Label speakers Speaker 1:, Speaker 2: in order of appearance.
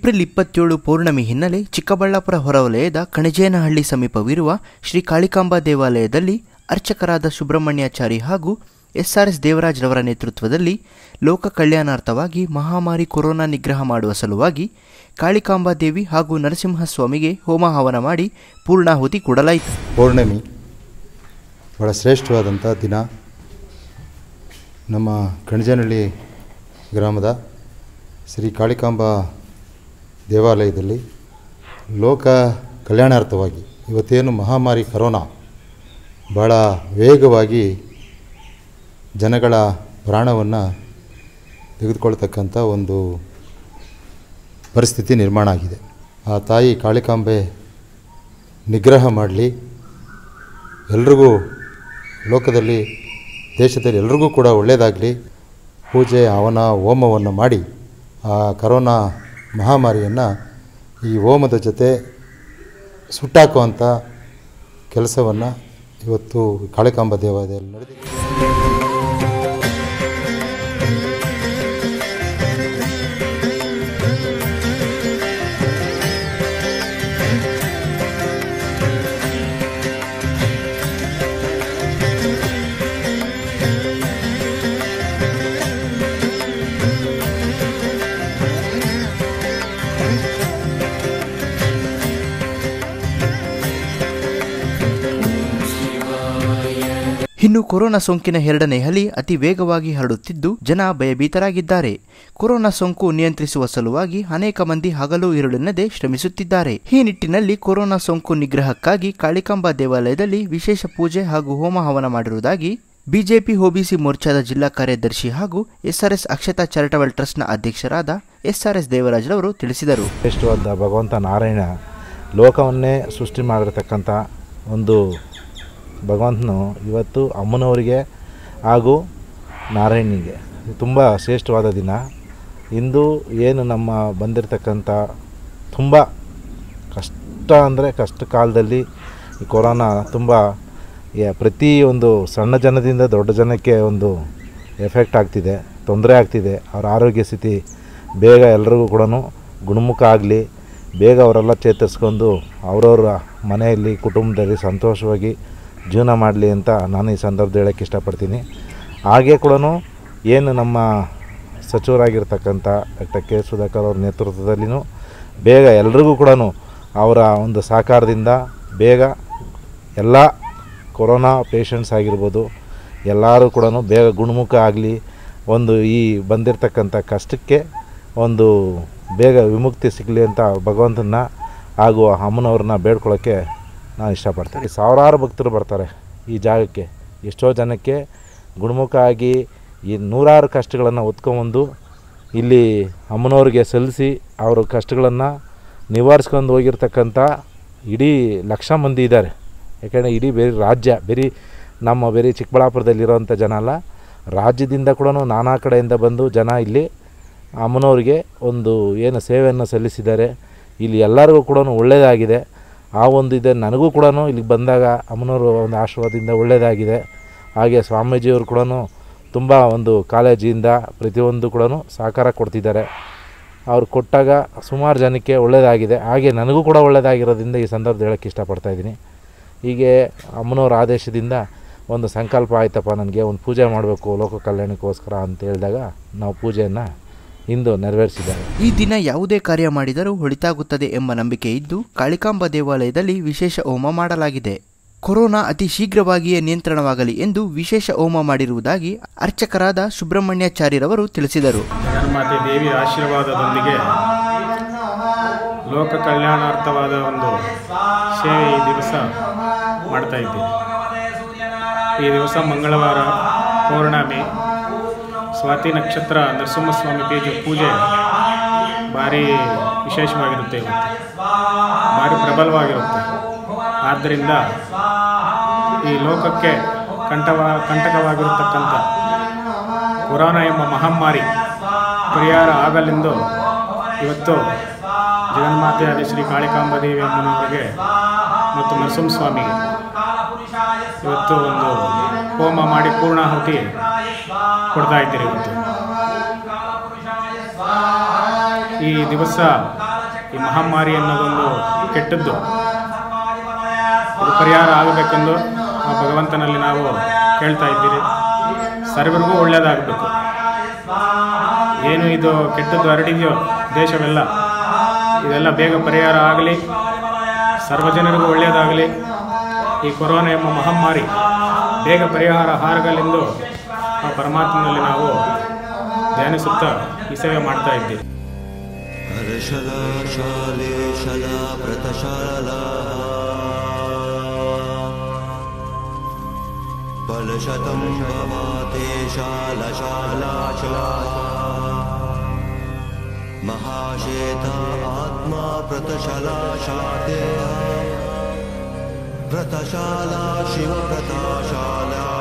Speaker 1: April ಇಪ್ಪತ್ತೇಳು ಪೌರ್ಣಮಿ ಹಿನ್ನೆಲೆ ಚಿಕ್ಕಬಳ್ಳಾಪುರ ಹೊರವಲಯದ ಕಣಜೇನಹಳ್ಳಿ ಸಮೀಪವಿರುವ ಶ್ರೀ ಕಾಳಿಕಾಂಬಾ ದೇವಾಲಯದಲ್ಲಿ ಅರ್ಚಕರಾದ ಸುಬ್ರಹ್ಮಣ್ಯಾಚಾರಿ ಹಾಗೂ ಎಸ್ಆರ್ಎಸ್ ದೇವರಾಜ್ ರವರ ನೇತೃತ್ವದಲ್ಲಿ ಲೋಕ ಕಲ್ಯಾಣಾರ್ಥವಾಗಿ ಮಹಾಮಾರಿ ಕೊರೋನಾ ನಿಗ್ರಹ ಮಾಡುವ ಸಲುವಾಗಿ ಕಾಳಿಕಾಂಬಾ ದೇವಿ ಹಾಗೂ ನರಸಿಂಹಸ್ವಾಮಿಗೆ ಹೋಮ ಹವನ ಮಾಡಿ ಪೂರ್ಣಾಹುತಿ ಕೊಡಲಾಯಿತು
Speaker 2: ಪೌರ್ಣಮಿ ಭಾಳ ಶ್ರೇಷ್ಠವಾದಂಥ ದಿನ ನಮ್ಮ ಕಣಜನಹಳ್ಳಿ ಗ್ರಾಮದ ಶ್ರೀ ಕಾಳಿಕಾಂಬಾ ದೇವಾಲಯದಲ್ಲಿ ಲೋಕ ಕಲ್ಯಾಣಾರ್ಥವಾಗಿ ಇವತ್ತೇನು ಮಹಾಮಾರಿ ಕರೋನಾ ಭಾಳ ವೇಗವಾಗಿ ಜನಗಳ ಪ್ರಾಣವನ್ನು ತೆಗೆದುಕೊಳ್ತಕ್ಕಂಥ ಒಂದು ಪರಿಸ್ಥಿತಿ ನಿರ್ಮಾಣ ಆಗಿದೆ ಆ ತಾಯಿ ಕಾಳಿಕಾಂಬೆ ನಿಗ್ರಹ ಮಾಡಲಿ ಎಲ್ರಿಗೂ ಲೋಕದಲ್ಲಿ ದೇಶದಲ್ಲಿ ಎಲ್ರಿಗೂ ಕೂಡ ಒಳ್ಳೆಯದಾಗಲಿ ಪೂಜೆ ಹವನ ಹೋಮವನ್ನು ಮಾಡಿ ಆ ಕರೋನಾ ಮಹಾಮಾರಿಯನ್ನು ಈ ಹೋಮದ ಜೊತೆ ಸುಟ್ಟಾಕುವಂಥ ಕೆಲಸವನ್ನು ಇವತ್ತು ಕಾಳಿಕಾಂಬ ದೇವಾಲಯದಲ್ಲಿ ನಡೆದಿದೆ
Speaker 1: ಇನ್ನು ಕೊರೋನಾ ಸೋಂಕಿನ ಎರಡನೇ ಹಳಿ ಅತಿ ವೇಗವಾಗಿ ಹರಡುತ್ತಿದ್ದು ಜನ ಭಯಭೀತರಾಗಿದ್ದಾರೆ ಕೊರೋನಾ ಸೋಂಕು ನಿಯಂತ್ರಿಸುವ ಸಲುವಾಗಿ ಅನೇಕ ಮಂದಿ ಹಗಲು ಇರುಳೆನ್ನದೆ ಶ್ರಮಿಸುತ್ತಿದ್ದಾರೆ ಈ ನಿಟ್ಟಿನಲ್ಲಿ ಕೊರೋನಾ ಸೋಂಕು ನಿಗ್ರಹಕ್ಕಾಗಿ ಕಾಳಿಕಾಂಬಾ ದೇವಾಲಯದಲ್ಲಿ ವಿಶೇಷ ಪೂಜೆ ಹಾಗೂ ಹೋಮ ಹವನ ಮಾಡಿರುವುದಾಗಿ ಬಿಜೆಪಿ ಒಬಿಸಿ ಮೋರ್ಚಾದ ಜಿಲ್ಲಾ ಕಾರ್ಯದರ್ಶಿ ಹಾಗೂ ಎಸ್ಆರ್ಎಸ್ ಅಕ್ಷತಾ ಚಾರಿಟಬಲ್ ಟ್ರಸ್ಟ್ನ ಅಧ್ಯಕ್ಷರಾದ ಎಸ್ಆರ್ಎಸ್ ದೇವರಾಜ್ರವರು ತಿಳಿಸಿದರು
Speaker 3: ಶ್ರೇಷ್ಠವಾದ ಭಗವಂತ ನಾರಾಯಣ ಲೋಕವನ್ನೇ ಸೃಷ್ಟಿ ಮಾಡಿರ್ತಕ್ಕಂಥ ಒಂದು ಭಗವಂತನು ಇವತ್ತು ಅಮ್ಮನವರಿಗೆ ಹಾಗೂ ನಾರಾಯಣಿಗೆ ತುಂಬ ಶ್ರೇಷ್ಠವಾದ ದಿನ ಇಂದು ಏನು ನಮ್ಮ ಬಂದಿರತಕ್ಕಂಥ ತುಂಬ ಕಷ್ಟ ಅಂದರೆ ಕಷ್ಟ ಕಾಲದಲ್ಲಿ ಈ ಕೊರೋನಾ ತುಂಬ ಯ- ಪ್ರತಿ ಒಂದು ಸಣ್ಣ ಜನದಿಂದ ದೊಡ್ಡ ಜನಕ್ಕೆ ಒಂದು ಎಫೆಕ್ಟ್ ಆಗ್ತಿದೆ ತೊಂದರೆ ಆಗ್ತಿದೆ ಅವರ ಆರೋಗ್ಯ ಸ್ಥಿತಿ ಬೇಗ ಎಲ್ರಿಗೂ ಕೂಡ ಗುಣಮುಖ ಆಗಲಿ ಬೇಗ ಅವರೆಲ್ಲ ಚೇತರಿಸ್ಕೊಂಡು ಅವರವರ ಮನೆಯಲ್ಲಿ ಕುಟುಂಬದಲ್ಲಿ ಸಂತೋಷವಾಗಿ ಜೀವನ ಮಾಡಲಿ ಅಂತ ನಾನು ಈ ಸಂದರ್ಭದಲ್ಲಿ ಹೇಳೋಕ್ಕೆ ಇಷ್ಟಪಡ್ತೀನಿ ಹಾಗೆ ಕೂಡ ಏನು ನಮ್ಮ ಸಚಿವರಾಗಿರ್ತಕ್ಕಂಥ ಡಾಕ್ಟರ್ ಕೆ ಸುಧಾಕರ್ ಅವ್ರ ನೇತೃತ್ವದಲ್ಲಿನೂ ಬೇಗ ಎಲ್ರಿಗೂ ಕೂಡ ಅವರ ಒಂದು ಸಹಕಾರದಿಂದ ಬೇಗ ಎಲ್ಲ ಕೊರೋನಾ ಪೇಷಂಟ್ಸ್ ಆಗಿರ್ಬೋದು ಎಲ್ಲರೂ ಕೂಡ ಬೇಗ ಗುಣಮುಖ ಆಗಲಿ ಒಂದು ಈ ಬಂದಿರತಕ್ಕಂಥ ಕಷ್ಟಕ್ಕೆ ಒಂದು ಬೇಗ ವಿಮುಕ್ತಿ ಸಿಗಲಿ ಅಂತ ಭಗವಂತನ ಹಾಗೂ ಅಮ್ಮನವ್ರನ್ನ ಬೇಡ್ಕೊಳ್ಳೋಕ್ಕೆ ನಾನು ಇಷ್ಟಪಡ್ತೀನಿ ಸಾವಿರಾರು ಭಕ್ತರು ಬರ್ತಾರೆ ಈ ಜಾಗಕ್ಕೆ ಎಷ್ಟೋ ಜನಕ್ಕೆ ಗುಣಮುಖ ಆಗಿ ಈ ನೂರಾರು ಕಷ್ಟಗಳನ್ನು ಹೊತ್ಕೊಂಬಂದು ಇಲ್ಲಿ ಅಮ್ಮನವ್ರಿಗೆ ಸಲ್ಲಿಸಿ ಅವ್ರ ಕಷ್ಟಗಳನ್ನು ನಿವಾರಿಸ್ಕೊಂಡು ಹೋಗಿರ್ತಕ್ಕಂಥ ಇಡೀ ಲಕ್ಷ ಮಂದಿ ಇದ್ದಾರೆ ಯಾಕೆಂದರೆ ಇಡೀ ಬೇರೆ ರಾಜ್ಯ ಬೇರೆ ನಮ್ಮ ಬೇರೆ ಚಿಕ್ಕಬಳ್ಳಾಪುರದಲ್ಲಿರೋವಂಥ ಜನ ಅಲ್ಲ ರಾಜ್ಯದಿಂದ ಕೂಡ ನಾನಾ ಕಡೆಯಿಂದ ಬಂದು ಜನ ಇಲ್ಲಿ ಅಮ್ಮನವ್ರಿಗೆ ಒಂದು ಏನು ಸೇವೆಯನ್ನು ಸಲ್ಲಿಸಿದ್ದಾರೆ ಇಲ್ಲಿ ಎಲ್ಲರಿಗೂ ಕೂಡ ಒಳ್ಳೆಯದಾಗಿದೆ ಆ ಒಂದು ಇದೆ ನನಗೂ ಕೂಡ ಇಲ್ಲಿಗೆ ಬಂದಾಗ ಅಮ್ಮನವರು ಒಂದು ಆಶೀರ್ವಾದದಿಂದ ಒಳ್ಳೆಯದಾಗಿದೆ ಹಾಗೆ ಸ್ವಾಮೀಜಿಯವರು ಕೂಡ ತುಂಬ ಒಂದು ಕಾಲೇಜಿಂದ ಪ್ರತಿಯೊಂದು ಕೂಡ ಸಹಕಾರ ಕೊಡ್ತಿದ್ದಾರೆ ಅವ್ರು ಕೊಟ್ಟಾಗ ಸುಮಾರು ಜನಕ್ಕೆ ಒಳ್ಳೆಯದಾಗಿದೆ ಹಾಗೆ ನನಗೂ ಕೂಡ ಒಳ್ಳೆಯದಾಗಿರೋದ್ರಿಂದ ಈ ಸಂದರ್ಭ ಹೇಳೋಕ್ಕೆ ಇಷ್ಟಪಡ್ತಾ ಇದ್ದೀನಿ ಹೀಗೆ ಅಮ್ಮನವ್ರ ಆದೇಶದಿಂದ ಒಂದು ಸಂಕಲ್ಪ ಆಯ್ತಪ್ಪ ನನಗೆ ಒಂದು ಪೂಜೆ ಮಾಡಬೇಕು ಲೋಕ ಕಲ್ಯಾಣಕ್ಕೋಸ್ಕರ ಅಂತ ಹೇಳಿದಾಗ ನಾವು ಪೂಜೆಯನ್ನು ಇಂದು ನೆರವೇರಿಸಿದ್ದಾರೆ
Speaker 1: ಈ ದಿನ ಯಾವುದೇ ಕಾರ್ಯ ಮಾಡಿದರೂ ಒಳಿತಾಗುತ್ತದೆ ಎಂಬ ನಂಬಿಕೆ ಇದ್ದು ಕಾಳಿಕಾಂಬ ದೇವಾಲಯದಲ್ಲಿ ವಿಶೇಷ ಹೋಮ ಮಾಡಲಾಗಿದೆ ಕೊರೋನಾ ಅತಿ ಶೀಘ್ರವಾಗಿಯೇ ನಿಯಂತ್ರಣವಾಗಲಿ ಎಂದು ವಿಶೇಷ ಹೋಮ ಮಾಡಿರುವುದಾಗಿ ಅರ್ಚಕರಾದ ಸುಬ್ರಹ್ಮಣ್ಯಾಚಾರ್ಯರವರು ತಿಳಿಸಿದರು
Speaker 4: ಜಗನ್ಮಾತೆ ದೇವಿಯ ಆಶೀರ್ವಾದದೊಂದಿಗೆ ಲೋಕ ಕಲ್ಯಾಣಾರ್ಥವಾದ ಒಂದು ಸೇವೆ ಈ ದಿವಸ ಮಾಡ್ತಾ ಇದ್ದೀವಿ ಈ ದಿವಸ ಮಂಗಳವಾರ ಪೌರ್ಣಮಿ ಸ್ವಾತಿ ನಕ್ಷತ್ರ ನರಸಿಂಹಸ್ವಾಮಿ ಪೂಜೆ ಪೂಜೆ ಭಾರಿ ವಿಶೇಷವಾಗಿರುತ್ತೆ ಇವತ್ತು ಭಾರಿ ಪ್ರಬಲವಾಗಿರುತ್ತೆ ಆದ್ದರಿಂದ ಈ ಲೋಕಕ್ಕೆ ಕಂಠವ ಕಂಟಕವಾಗಿರತಕ್ಕಂಥ ಕೊರೋನಾ ಎಂಬ ಮಹಾಮಾರಿ ಪರಿಹಾರ ಆಗಲೆಂದು ಇವತ್ತು ಜಗನ್ಮಾತೆಯಾದ ಶ್ರೀ ಕಾಳಿಕಾಂಬದೇವಿ ಅಮ್ಮನವರಿಗೆ ಮತ್ತು ನರಸಿಂಹಸ್ವಾಮಿಗೆ ಇವತ್ತು ಒಂದು ಹೋಮ ಮಾಡಿ ಪೂರ್ಣಾಹುತಿ ಕೊಡ್ತಾ ಇದ್ದೀರಿ ಇವತ್ತು ಈ ದಿವಸ ಈ ಮಹಾಮಾರಿ ಅನ್ನೋದೊಂದು ಕೆಟ್ಟದ್ದು ಇದು ಪರಿಹಾರ ಆಗಬೇಕೆಂದು ಆ ಭಗವಂತನಲ್ಲಿ ನಾವು ಕೇಳ್ತಾ ಇದ್ದೀರಿ ಸರ್ವರಿಗೂ ಒಳ್ಳೆಯದಾಗಬೇಕು ಏನು ಇದು ಕೆಟ್ಟದ್ದು ಹರಡಿದೆಯೋ ದೇಶವೆಲ್ಲ ಇದೆಲ್ಲ ಬೇಗ ಪರಿಹಾರ ಆಗಲಿ ಸರ್ವಜನರಿಗೂ ಒಳ್ಳೆಯದಾಗಲಿ ಈ ಕೊರೋನಾ ಎಂಬ ಮಹಾಮಾರಿ ಬೇಗ ಪರಿಹಾರ ಆಗಲೆಂದು ಆ ಪರಮಾತ್ಮನಲ್ಲಿ ನಾವು ಧ್ಯಾನಿಸುತ್ತಾ ಈ ಸೇವೆ ಮಾಡ್ತಾ ಇದ್ದೀವಿ
Speaker 5: हर्षदा शाले शला व्रतशाला बलशतं भवाते शालशाला महाशेता आत्मा व्रतशला शाते व्रतशाला शिवव्रताशाला